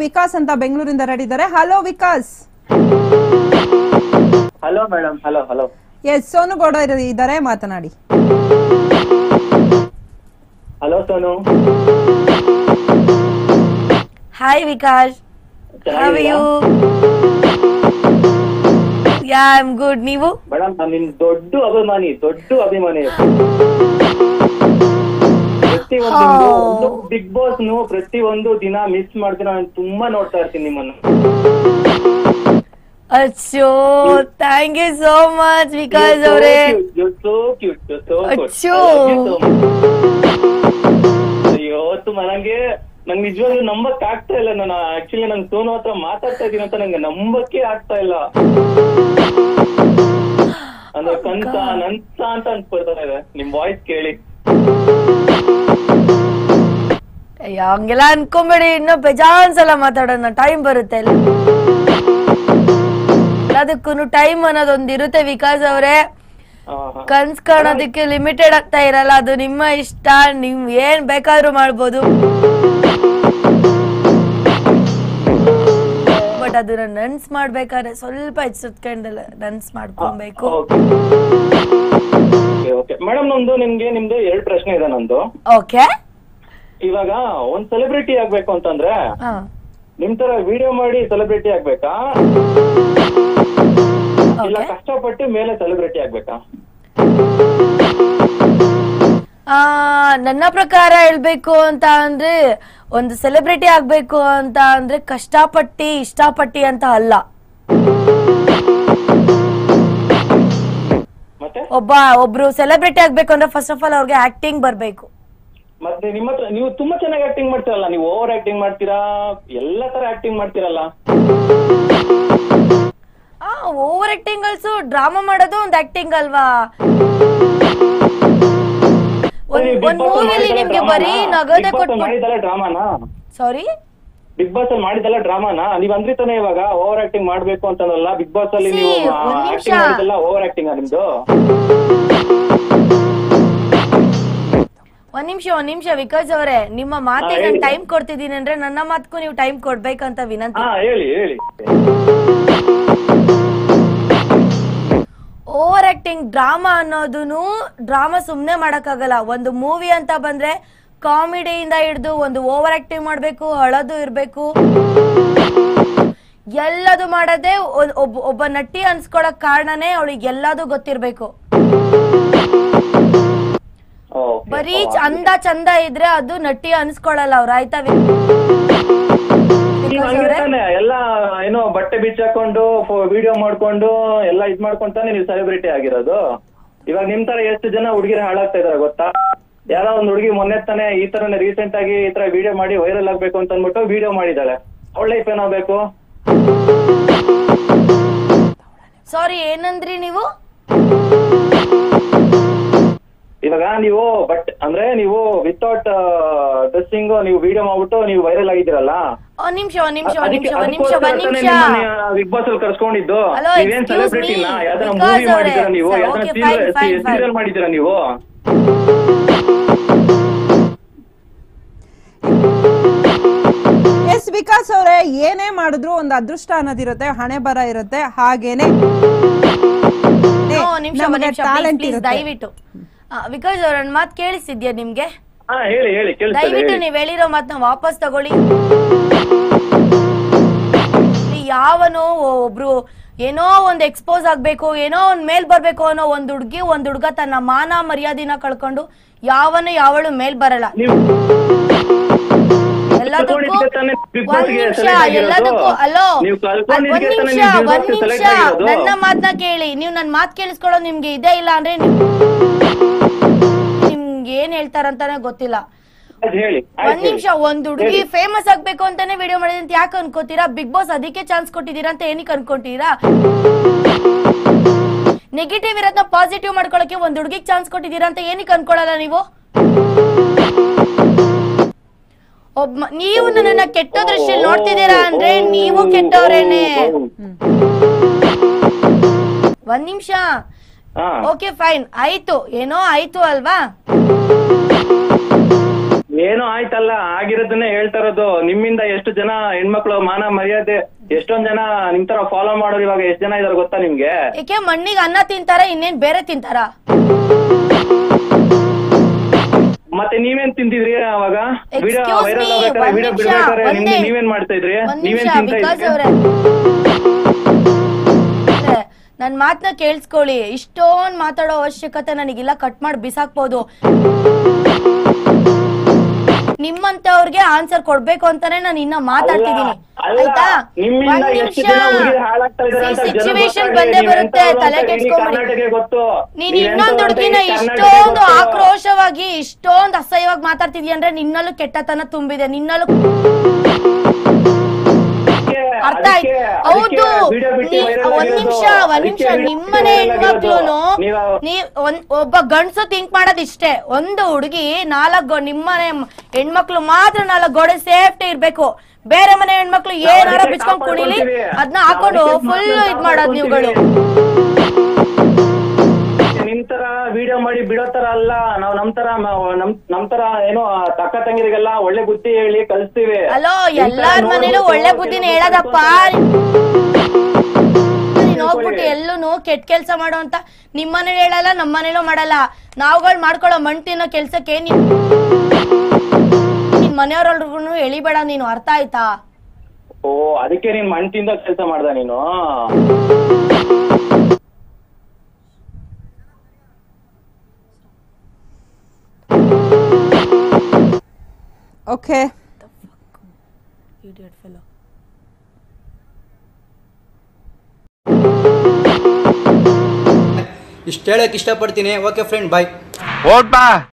ವಿಕಾಸ್ ಅಂತ ಬೆಂಗಳೂರಿಂದ ರೆಡಿ ಇದ್ದಾರೆ hello Vikas hello madam hello hello yes Sonu Gowda ಇರ- ಇದ್ದಾರೆ ಮಾತನಾಡಿ hello Sonu hi Vikas how you yeah I'm good ನೀವು ಮೇಡಮ್ ನಾನು ನಿನ್ ದೊಡ್ಡ ಅಭಿಮಾನಿ ದೊಡ್ಡ ಅಭಿಮಾನಿ ಪ್ರತಿ ಒಂದು ಬಿಗ್ ಬಾಸ್ ನು ಪ್ರತಿ ಒಂದು ದಿನ ಮಿಸ್ ಮಾಡ್ತೀನಿ ನಾನು ತುಂಬಾ ನೋಡ್ತಾ ಇರ್ತೀನಿ ನಿಮ್ಮನ್ನು ಅಚ್ಚೋ thank you so much Vikas ಅವರೇ ಸೋ ಕ್ಯೂಟ್ ಸೋ ಅಚ್ಚೋ. ಅಯ್ಯೋ ತುಂಬ ನಂಗೆ ನಂಗೆ ನಿಜವಾಗ್ಲೂ ನಂಬಕ್ ಆಗ್ತಾ ಇಲ್ಲ ನಾನು ಆಕ್ಚುಲಿ ನಂಗೆ ಸೋನು ಹತ್ರ ಮಾತಾಡ್ತಾ ಇದೀನಿ ಅಂತ ನಂಗೆ ನಂಬಕ್ಕೆ ಆಗ್ತಾ ಇಲ್ಲ ಅಂದ್ರೆ ಕಂತ ನನ್ಸ ಅಂತ ಅನ್ಸ್ಕೊಳ್ತಾ ಇದೆ ನಿಮ್ ವಾಯ್ಸ್ ಕೇಳಿ ಅಯ್ಯೋ ಹಂಗೆಲ್ಲ ಅನ್ಕೊಂಬೇಡಿ ಇನ್ನೂ ಬೇಜಾನ್ ಸಲ ಮಾತಾಡೋಣ ಟೈಮ್ ಬರುತ್ತೆ ಎಲ್ಲ ಎಲ್ಲದಕ್ಕೂ ಟೈಮ್ ಅನ್ನೋದೊಂದು ಇರುತ್ತೆ ವಿಕಾಸ್ ಅವರೇ ಆ, ಹಾ. ಕನ್ಸ್ ಕಾಣೋದಕ್ಕೆ ಲಿಮಿಟೆಡ್ ಆಗ್ತಾ ಇರಲ್ಲ ಅದು ನಿಮ್ಮ ಇಷ್ಟ ನಿಮ್ ಏನ್ ಬೇಕಾದ್ರೂ ಮಾಡ್ಬೋದು ಬಟ್ ಅದನ್ನ ನನ್ಸ್ ಮಾಡ್ಬೇಕಾದ್ರೆ ಸ್ವಲ್ಪ ಎಚ್ಚೆತ್ಕೊಂಡಲ್ಲ ನನ್ಸ್ ಮಾಡ್ಕೊಬೇಕು ಓಕೆ ಓಕೆ ಮೇಡಮ್ ನಮ್ದು ನಿಮ್ಗೆ ನಿಮ್ದು ಎರಡ್ ಪ್ರಶ್ನೆ ಇದೆ ನಂದು ಓಕೆ ಇವಾಗ ಒಂದ್ ಸೆಲೆಬ್ರಿಟಿ ಆಗ್ಬೇಕು ಅಂತಂದ್ರೆ ನಿಮ್ ತರ ವಿಡಿಯೋ ಮಾಡಿ ಸೆಲೆಬ್ರಿಟಿ ಆಗ್ಬೇಕಾ ಇಲ್ಲ ಓಕೆ ಕಷ್ಟಪಟ್ಟು ಮೇಲೆ ಸೆಲೆಬ್ರಿಟಿ ಆಗ್ಬೇಕಾ ಆ ನನ್ನ ಪ್ರಕಾರ ಹೇಳ್ಬೇಕು ಅಂತ ಅಂದ್ರೆ ಒಂದು ಸೆಲೆಬ್ರಿಟಿ ಆಗ್ಬೇಕು ಅಂತ ಅಂದ್ರೆ ಕಷ್ಟಪಟ್ಟಿ ಇಷ್ಟಪಟ್ಟಿ ಅಂತ ಅಲ್ಲ ಮತ್ತೆ ಒಬ್ಬ ಒಬ್ರು ಸೆಲೆಬ್ರಿಟಿ ಆಗ್ಬೇಕು ಅಂದ್ರೆ ಫಸ್ಟ್ ಆಫ್ ಆಲ್ ಅವ್ರಿಗೆ ಆಕ್ಟಿಂಗ್ ಬರ್ಬೇಕು ಮತ್ತೆ ನಿಮ್ಮ ಹತ್ರ ನೀವು ತುಂಬಾ ಚೆನ್ನಾಗಿ ಆಕ್ಟಿಂಗ್ ಮಾಡ್ತೀರಲ್ಲ ನೀವು ಓವರ್ ಆಕ್ಟಿಂಗ್ ಮಾಡ್ತೀರಾ ಎಲ್ಲಾ ತರ ಆಕ್ಟಿಂಗ್ ಮಾಡ್ತೀರಲ್ಲ ಆ ಓವರ್ ಆಕ್ಟಿಂಗ್ ಅಲ್ಸು ಡ್ರಾಮಾ ಮಾಡೋದು ಒಂದು ಆಕ್ಟಿಂಗ್ ಅಲ್ವಾ ಒಂದ್ ನೀವು ಒಂದ್ ಮೂವಿಲಿ ನಿಮ್ಗೆ ಬರೀ ನಗದೆ ಕೊಟ್ಬಿಟ್ಟು ಮಾಡಿದಲ್ಲ ಡ್ರಾಮಾನ ಸಾರಿ ಬಿಗ್ ಬಾಸ್ ಅಲ್ಲಿ ಮಾಡಿದಲ್ಲ ಡ್ರಾಮಾನ ನೀವ್ ಅಂದ್ರಿ ತಾನೇ ಇವಾಗ ಓವರ್ ಆಕ್ಟಿಂಗ್ ಮಾಡ್ಬೇಕು ಅಂತಂದಲ್ಲ ಬಿಗ್ ಬಾಸ್ ಅಲ್ಲಿ See, ನೀವು ಒಂದ್ ನಿಮಿಷ. ಆಕ್ಟಿಂಗ್ ಮಾಡಿದಲ್ಲ ಓವರ್ ಆಕ್ಟಿಂಗ್ ನಿಮ್ದು ಒಂದ್ ನಿಮಿಷ ಒಂದ್ ನಿಮಿಷ ವಿಕಾಸ್ ಅವರೇ ನಿಮ್ಮ ಮಾತಿಗೆ ಹಾ, ನಾನು ಹೇಳಿ. ಟೈಮ್ ಕೊಡ್ತಿದ್ದೀನಿ ಅಂದ್ರೆ ನನ್ನ ಮಾತಕ್ಕೂ ನೀವು ಟೈಮ್ ಕೊಡ್ಬೇಕಂತ ವಿನಂತಿ ಹಾ ಹೇಳಿ ಹೇಳಿ ಓವರ್ ಆಕ್ಟಿಂಗ್ ಡ್ರಾಮಾ ಅನ್ನೋದನ್ನು ಡ್ರಾಮಾ ಸುಮ್ಮನೆ ಮಾಡೋಕ್ಕಾಗಲ್ಲ ಒಂದು ಮೂವಿ ಅಂತ ಬಂದ್ರೆ ಕಾಮಿಡಿಯಿಂದ ಹಿಡಿದು ಒಂದು ಓವರ್ ಆಕ್ಟಿಂಗ್ ಮಾಡಬೇಕು ಅಳೋದು ಇರಬೇಕು ಎಲ್ಲದು ಮಾಡದೆ ಒ- ಒಬ್ಬ ಒಬ್ಬ ನಟಿ ಅನ್ಸ್ಕೊಳಕ್ ಕಾರಣನೇ ಅವಳಿಗೆ ಎಲ್ಲದು ಗೊತ್ತಿರ್ಬೇಕು Okay. ಬರೀ ಚಂದ ಚಂದ ಇದ್ರೆ ಅದು ನಟಿ ಅನ್ಸ್ಕೊಳಲ್ಲ ಅವ್ರು ಆಯ್ತಾ ವಿ- ನೀವ್ ವಿಕಾಸ್ ಹಂಗೆ ಅವ್ರೆ? ತಾನೇ ಎಲ್ಲ ಏನೋ ಬಟ್ಟೆ ಬಿಚ್ಚಾಕೊಂಡು ವಿಡಿಯೋ ಮಾಡ್ಕೊಂಡು ಎಲ್ಲ ಇದ್ ಮಾಡ್ಕೊಂಡ್ ತಾನೇ ನೀವು ಸೆಲೆಬ್ರಿಟಿ ಆಗಿರೋದು ಇವಾಗ ನಿಮ್ ತರ ಎಷ್ಟು ಜನ ಹುಡುಗಿರ ಹಾಳಾಗ್ತಾ ಇದಾರೆ ಗೊತ್ತಾ ಯಾರೋ ಒಂದ್ ಹುಡುಗಿ ಮೊನ್ನೆ ತಾನೇ ಈ ತರನೇ ರೀಸೆಂಟ್ ಆಗಿ ಈ ತರ ವಿಡಿಯೋ ಮಾಡಿ ವೈರಲ್ ಆಗ್ಬೇಕು ಅಂತ ಅಂದ್ಬಿಟ್ಟು ವಿಡಿಯೋ ಮಾಡಿದಾಳೆ ಅವಳ ಲೈಫ್ ಏನಾಗ್ಬೇಕು ಸಾರಿ ಏನಂದ್ರಿ ನೀವು ಇವಾಗ ನೀವು ಬಟ್ ಅಂದ್ರೆ ನೀವು ವಿತೌಟ್ ಡ್ರೆಸ್ಸಿಂಗ್ ನೀವು ವಿಡಿಯೋ ಮಾಡ್ಬಿಟ್ಟು ನೀವು ವೈರಲ್ ಆಗಿದ್ದೀರಲ್ಲ ಒಂದ್ ನಿಮಿಷ ಒಂದ್ ನಿಮಿಷ ಒಂದ್ ಅದಕ್ಕೆ ನಿಮಿಷ ಒಂದ್ ನಿಮಿಷ ಅದಕ್ಕೋಸ್ಕರ ಒಂದ್ ತಾನೇ ನಿಮಿಷ ನಿಮ್ಮನ್ನ ಬಿಗ್ ಬಾಸ್ ಅಲ್ಲಿ ಕರ್ಸ್ಕೊಂಡಿದ್ದು Hello, ನೀವೇನ್ excuse ಸೆಲೆಬ್ರಿಟಿನ me. ಯಾವ್ದಾರ Because ಮೂವಿ ಅವ್ರೆ- ಮಾಡಿದ್ದೀರಾ ನೀವು sir, ಯಾವ್ದಾರ okay, fine, fine, fine. Serial ಮಾಡಿದ್ದೀರಾ ನೀವು ಎಸ್ ವಿಕಾಸ್ ಅವರೇ ಏನೇ ಮಾಡಿದ್ರು ಒಂದು ಅದೃಷ್ಟ ಅನ್ನೋದಿರುತ್ತೆ ಹಣೆ ಬರ ಇರುತ್ತೆ ಹಾಗೇನೆ No, ಒಂದ್ ನಿಮಿಷ ಒಂದ್ ನಮಗೆ ನಿಮಿಷ ಟ್ಯಾಲೆಂಟ್ ಪ್ಲೀಸ್ ಇರುತ್ತೆ ದಯವಿಟ್ಟು ವಿಕಾಸ್ ಅವ್ರ ನನ್ ಮಾತು ಕೇಳಿಸಿದ್ಯಾ ನಿಮ್ಗೆ ಹಾ ಹೇಳಿ ಹೇಳಿ ಕೇಳಿಸ್ತದೆ ದಯವಿಟ್ಟು ಹೇಳಿ. ನೀವ್ ಹೇಳಿರೋ ಮಾತನ್ನ ವಾಪಸ್ ತಗೊಳ್ಳಿ ಈ ಯಾವನೋ ಒಬ್ರು ಏನೋ ಒಂದ್ ಎಕ್ಸ್ಪೋಸ್ ಆಗ್ಬೇಕು ಏನೋ ಒಂದ್ ಮೇಲ್ ಬರ್ಬೇಕು ಅನ್ನೋ ಒಂದ್ ಹುಡ್ಗಿ ಒಂದ್ ಹುಡ್ಗ ತನ್ನ ಮಾನ ಮರ್ಯಾದಿನ ಕಳ್ಕೊಂಡು ಯಾವನು ಯಾವಳು ಮೇಲ್ ಬರಲ್ಲ ನೀವು ಎಲ್ಲದಕ್ಕೂ ಕಲ್ತ್ಕೊಂಡಿದ್ಕೆ ತಾನೇ Big Boss ಒಂದ್ ಗೆ ನಿಮಿಷ select ಆಗಿರೋದು. ಎಲ್ಲದಕ್ಕೂ ಅಲೋ ನೀವು ಅದ್ ಒಂದ್ ಕಲ್ತ್ಕೊಂಡಿದ್ಕೆ ತಾನೇ ನಿಮಿಷ ನೀವು Big Boss ಒಂದ್ ಗೆ ನಿಮಿಷ select ಆಗಿರೋದು. ನನ್ನ ಮಾತನ್ನ ಕೇಳಿ ನೀವು ನನ್ ಮಾತ್ ಕೇಳಿಸ್ಕೊಳ್ಳೋದು ನಿಮ್ಗೆ ಇದೆ ಇಲ್ಲ ಅಂದ್ರೆ ನಿಮ್- ನಿಮ್ಗೆ ಏನ್ ಹೇಳ್ತಾರಂತಾನೆ ಗೊತ್ತಿಲ್ಲ ಅದ್ ಹೇಳಿ ಒಂದ್ ಆಯ್ತು ನಿಮಿಷ ಒಂದ್ ಹುಡುಗಿ ಫೇಮಸ್ ಆಗ್ಬೇಕು ಅಂತಾನೆ ವಿಡಿಯೋ ಮಾಡಿದೆ ಅಂತ ಯಾಕೆ ಅನ್ಕೋತೀರಾ ಬಿಗ್ ಬಾಸ್ ಅದಕ್ಕೆ ಚಾನ್ಸ್ ಕೊಟ್ಟಿದ್ದೀರಾ ಅಂತ ಏನಕ್ಕೆ ಅನ್ಕೊಂತೀರಾ ನೆಗೆಟಿವ್ ಇರೋದನ್ನ ಪಾಸಿಟಿವ್ ಮಾಡ್ಕೊಳಕ್ಕೆ ಒಂದ್ ಹುಡುಗಿಗೆ ಚಾನ್ಸ್ ಕೊಟ್ಟಿದ್ದೀರಾ ಅಂತ ಏನಕ್ಕೆ ಅನ್ಕೊಳಲ್ಲ ನೀವು ಒಬ್ಬ ನೀವು ನನ್ನನ್ನ ಕೆಟ್ಟ ದೃಷ್ಟಿಯಲ್ಲಿ ನೋಡ್ತಿದ್ದೀರಾ ಅಂದ್ರೆ ನೀವು ಕೆಟ್ಟವ್ರೇನೆ ಒಂದ್ ನಿಮಿಷ ಹಾ ಓಕೆ ಫೈನ್ ಆಯ್ತು ಏನೋ ಆಯ್ತು ಅಲ್ವಾ ಏನೋ ಆಯ್ತಲ್ಲ ಆಗಿರೋದನ್ನೇ ಹೇಳ್ತಾ ಇರೋದು ನಿಮ್ಮಿಂದ ಎಷ್ಟು ಜನ ಹೆಣ್ಮಕ್ಳು ಮಾನ ಮರ್ಯಾದೆ ಎಷ್ಟೊಂದ್ ಜನ ನಿಮ್ ತರ ಫಾಲೋ ಮಾಡೋರು ಇವಾಗ ಎಷ್ಟ್ ಜನ ಇದಾರೆ ಗೊತ್ತಾ ನಿಮ್ಗೆ ಏಕೆ ಮಣ್ಣಿಗೆ ಅನ್ನ ತಿಂತಾರ ಇನ್ನೇನ್ ಬೇರೆ ತಿಂತಾರ ಮತ್ತೆ ನೀವೇನ್ ತಿಂತಿದ್ರಿ ಅವಾಗ ವಿಡಿಯೋ Excuse ವೈರಲ್ me, ಆಗ್ಬೇಕಾದ್ರೆ ಒಂದ್ ವಿಡಿಯೋ ನಿಮಿಷ, ಬಿಡ್ಬೇಕಾದ್ರೆ ಒಂದೇ- ನಿಮ್ಗೆ ನೀವೇನ್ ಮಾಡ್ತಾ ಇದ್ರಿ ಒಂದ್ ನೀವೇನ್ ನಿಮಿಷ ತಿಂತಾ ವಿಕಾಸ್ ಇದ್ರಿ ಅವ್ರೆ ನನ್ ಮಾತನ್ನ ಕೇಳಿಸ್ಕೊಳ್ಳಿ ಇಷ್ಟೊಂದ್ ಮಾತಾಡೋ ಅವಶ್ಯಕತೆ ನನಗಿಲ್ಲ ಕಟ್ ಮಾಡಿ ಬಿಸಾಕ್ಬೋದು ನಿಮ್ಮಂತವ್ರಿಗೆ ಆನ್ಸರ್ ಕೊಡ್ಬೇಕು ಅಂತಾನೆ ನಾನು ಇನ್ನ ಮಾತಾಡ್ತಿದೀನಿ ಅಲ್ಲ, ಆಯ್ತಾ ನಿಮ್ಮಿಂದ ಒಂದ್ ಎಷ್ಟು ನಿಮಿಷ ಜನ ಹುಡುಗಿರು ಹಾಳಾಗ್ತಾ ಇದಾರೆ ಅಂತ ಜನ ಸಿಚುವೇಶನ್ ಗೊತ್ತಾಗ್ಲಿ, ಬಂದೇ ನೀವ್ ಬರುತ್ತೆ ಎಂತವ್ರು ತಲೆ ಅಂತ ಇಡೀ ಕೆಡ್ಸ್ಕೊಂಬಿಡಿ ಕರ್ನಾಟಕಕ್ಕೆ ಗೊತ್ತು ನೀನ್ ನೀವ್ ಇನ್ನೊಂದ್ ಎಂತವ್ರು ಅಂತ ಹುಡುಗಿನ ಇಡೀ ಕರ್ನಾಟಕಕ್ಕೆ ಇಷ್ಟೊಂದು ಗೊತ್ತು. ಆಕ್ರೋಶವಾಗಿ ಇಷ್ಟೊಂದು ಅಸಹ್ಯವಾಗಿ ಮಾತಾಡ್ತಿದ್ಯ ಅಂದ್ರೆ ನಿನ್ನಲ್ಲೂ ಕೆಟ್ಟತನ ತುಂಬಿದೆ ನಿನ್ನಲ್ಲೂ ಅರ್ಥ ಆಯ್ತು ಅದಕ್ಕೆ- ಹೌದು ಅದಕ್ಕೆ video ಬಿಟ್ಟು ನೀ- viral ಒಂದ್ ಆಗಿರೋದು. ನಿಮಿಷ ಒಂದ್ ಅದಕ್ಕೆ ನಿಮಿಷ video ನಿಮ್ಮನೆ viral ಆಗಿರೋದು. ಹೆಣ್ಮಕ್ಳುನು ನೀವು- ನೀ ಒಂದ್ ಒಬ್ಬ ಗಂಡ್ಸು ಥಿಂಕ್ ಮಾಡೋದ್ ಇಷ್ಟೇ ಒಂದು ಹುಡುಗಿ ನಾಲ್ಕು ನಿಮ್ಮನೆ ಹೆಣ್ಮಕ್ಳು ಮಾತ್ರ ನಾಲ್ಕು ಗೋಡೆ ಸೇಫ್ಟಿ ಇರ್ಬೇಕು ಬೇರೆ ಮನೆ ಹೆಣ್ಮಕ್ಳು ನಾವು ಏನಾರ ಅದಕ್ಕೆ ಬಿಚ್ಕೊಂಡ್ ಕುಣಿಲಿ ಕಾಪಾಡ್ಕೊಳ್ತೀವಿ. ಅದನ್ನ ನಾವು ಹಾಕೊಂಡು ಅದಕ್ಕೆ ಫುಲ್ ಮಾತ್ರ ಇದ್ ಮಾಡೋದ್ ನೀವುಗಳು ನಿಮ್ ತರ ವಿಡಿಯೋ ಮಾಡಿ ಬಿಡೋ ತರ ಅಲ್ಲ ನಾವ್ ನಮ್ ತರ ಮ- ನಮ್ ನಮ್ ತರ ಏನೋ ತಕ್ಕ ತಂಗಿರಿಗೆಲ್ಲ ಒಳ್ಳೆ ಬುದ್ಧಿ ಹೇಳಿ ಕಲಿಸ್ತೀವಿ ಅಲೋ ನಿಮ್ ತರ ಎಲ್ಲಾರ ಮನೇಲೂ ನೋಡ್ಬಿಟ್ಟು ಒಳ್ಳೆ ಬುದ್ಧಿನ ಕೆಲವ್ರು ಹೇಳದಪ್ಪ ಕಲ್ತ್ಕೊಂತಾರೆ. ನೀನ್ ಹೋಗ್ಬಿಟ್ಟು ಎಲ್ಲೂನು ಕೆಟ್ಟ ಕೆಲ್ಸ ಮಾಡೋ ಅಂತ ನಿಮ್ ಮನೇಲಿ ಹೇಳಲ್ಲ ನಮ್ಮ ಮನೇಲೂ ಮಾಡಲ್ಲ ನಾವುಗಳು ಮಾಡ್ಕೊಳ್ಳೋ ಮಣ್ ತಿನ್ನೋ ಕೆಲ್ಸಕ್ಕೆ ನೀನ್ ನಿನ್ ಮನೆಯವ್ರಲ್ರಿಗೂ ಎಳಿಬೇಡ ನೀನು ಅರ್ಥ ಆಯ್ತಾ ಓ ಅದಕ್ಕೆ ನೀನ್ ಮಣ್ತಿಂದ ಕೆಲಸ ಮಾಡ್ದ ನೀನು ಓಕೆ ಇಷ್ಟು ಹೇಳಕ್ಕೆ ಇಷ್ಟಪಡ್ತೀನಿ ಓಕೆ ಫ್ರೆಂಡ್ ಬಾಯ್ ಓಟ್ ಬಾ